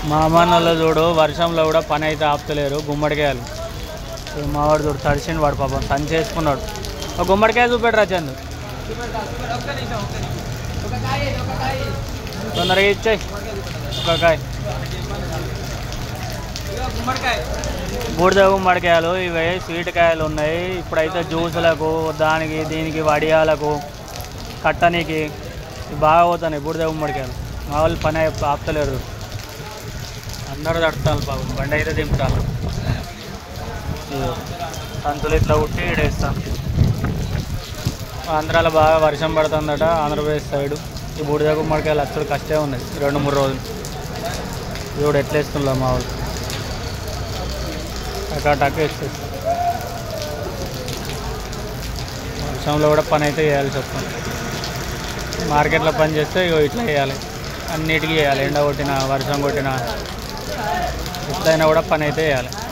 మా అమ్మన్నలో చూడు వర్షంలో కూడా పని అయితే ఆపుతలేరు గుమ్మడికాయలు ఈ మావాడు చూడు తడిసిండు వాడు పాపం తను చేసుకున్నాడు ఒక గుమ్మడికాయ చూపెట్టరా చందు తొందరగా ఇచ్చేయి ఒక కాయ బూడిద గుమ్మడికాయలు ఇవి స్వీట్ కాయలు ఉన్నాయి ఇప్పుడైతే జ్యూసులకు దానికి దీనికి వడియాలకు కట్టనీకి ఇవి బాగా పోతున్నాయి బూడిద గుమ్మడికాయలు మా వాళ్ళు పని ఆప్- ఆపుతలేరు అందరూ తడతాను బాబు బండి అయితే దింపుతాను ఇదిగో, సంతులు ఇట్లా ఉట్టి ఈడేస్తాం ఆంధ్రాలో బాగా వర్షం పడుతుందట ఆంధ్రప్రదేశ్ సైడు ఈ బూడిద గుమ్మడికాయలు అచ్చడు కష్టమే ఉన్నాయి రెండు మూడు రోజులు చూడు ఎట్లా వేస్తుందా మా వాళ్ళు టకా టక్ వేస్తుంది వర్షంలో కూడా పని అయితే చేయాల్సి వస్తుంది మార్కెట్లో పని చేస్తే ఇగో ఇట్లా చేయాలి అన్నిటికీ చేయాలి ఎండ కొట్టిన వర్షం కొట్టిన ఎట్లయినా కూడా పని అయితే చేయాలి